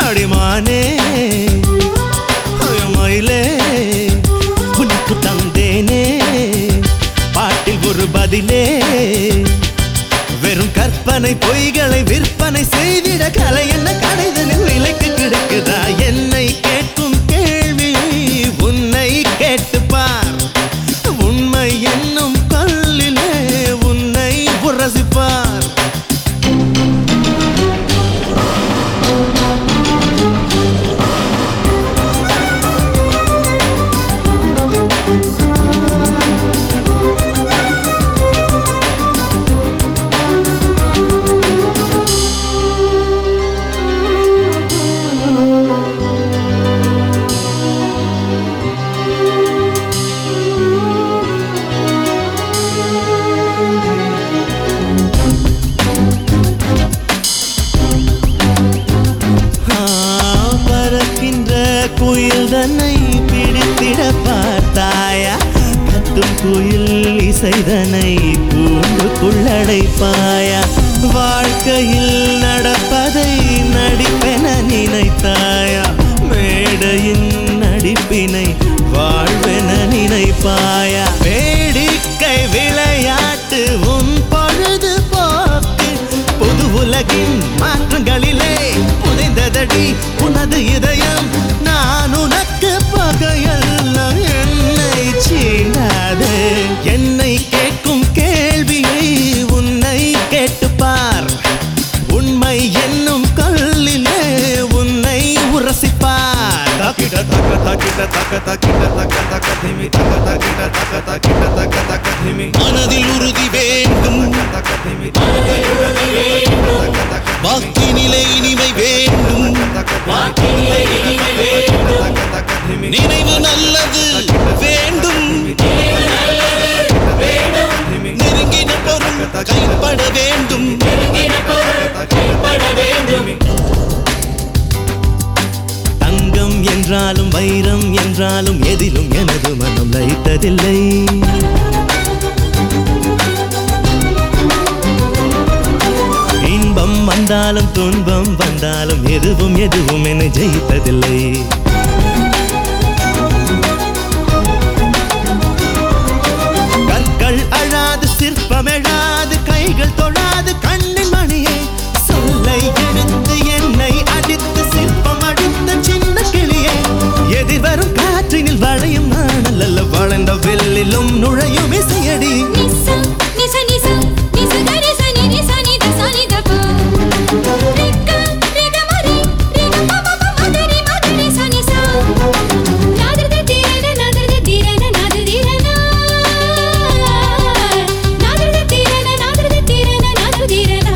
அடிமானே மயிலே உனக்கு தந்தேனே பாட்டில் ஒரு பதிலே வெறும் கற்பனை பொய்களை விற்பனை செய்திட கலை என்ன கடைதலில் விலைக்கு கிடக்குதா என்னை கேட்கும் கேள்வி உன்னை கேட்டு பார் உண்மை என்னும் கல்லிலே உன்னை உரசிப்பார் ஆ, பறக்கின்ற குயில் தன்னை பிடித்திட பார்த்தாயா கத்தும் குயில் இசைதனை கூண்டுக்குள்ளடைப்பாயா வாழ்க்கையில் நடப்பதை நடிப்பென நினைத்தாயா மேடையின் நடிப்பினை வாழ்வென நினைப்பாயா வேடிக்கை விளையாட்டு உன் பொழுது போக்கு புது உலகின் மாற்றங்களிலே புதைந்ததடி உனது இதயம் நான் உனக்கு பகையல்ல என்னை சீண்டாதே என்னை கேட்கும் கேள்வியை உன்னை கேட்டுப்பார் உண்மை என்னும் கல்லிலே உன்னை உரசிப்பார் தாக்கிட தக்க தாக்கிட தக்க தாக்கிட தக்க தக்க திமி தக்க தாக்கிட தக்க தாக்கிட தக்க தக்க திமி மனதில் உறுதி வேண்டும் தக்க திமி தக்க தக்க பாக்கி நிலை இனிமை வேண்டும் தக்க தக்க திமி நினைவு நல்லது வேண்டும் நெருங்கின பொருள் கைப்பட வேண்டும் தங்கம் என்றாலும் வைரம் என்றாலும் எதிலும் எனது மனம் லயித்ததில்லை இன்பம் வந்தாலும் துன்பம் வந்தாலும் எதுவும் எதுவும் என்னை ஜெயித்ததில்லை கற்கள் அழாது சிற்பம் எழாது கைகள் தொழாது கண்ணின் மணியே சொல்லை எடுத்து என்னை அடித்து சிற்பம் அடித்த சின்ன கிளியே எதிர்வரும் காற்றினில் வளையும் நாணல் அல்ல வளைந்த வெள்ளிலும் நுழையும் இசையடி நிசா நிச நிச நிச கரி சனி நிச நித சனி தப ரிக்க ரிக மரி ரிக பப ப மதரி மதரி சனி சா நாதர்த தீரன நாதர்த தீரன நாதர் தீரன நாதர்த தீரன நாதர்த தீரன நாதர் தீரன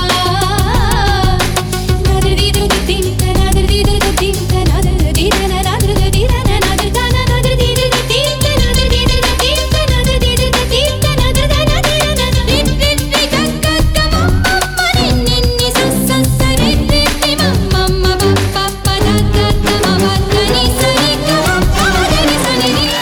நாதர் தீரத தீந்த நாதர் தீரத தீந்த நாதர் தீரன நாதர்த தீரன நாதர் தான நாதர் தீரத தீந்த நாதர் தீரத தீந்த நாதர் தீரத தீந்த நாதர் தான தீரன ரிட் ரிட் ரி கக்க கம மம்ம நின் நின் நி ச ச ச ரிட் ரிட் ரி மம்ம மம்ம ப ப த த த ம வ த நி ச ரி க ம ப த நி ச நி ரி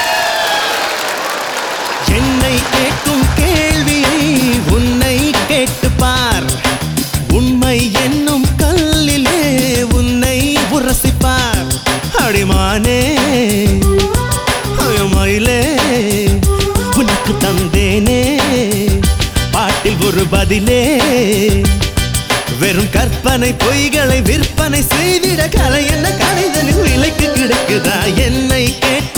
என்னை கேட்கும் கேள்வியை உன்னை கேட்டு பார் உண்மை என்னும் கல்லிலே உன்னை உரசிப்பார் அடிமானே மயிலே உனக்கு தந்தேனே பாட்டில் ஒரு பதிலே வெறும் கற்பனை பொய்களை விற்பனை செய்திட கலை என்ன கலைதலில் விலைக்கு கிடக்குதா என்னை கேட்கும்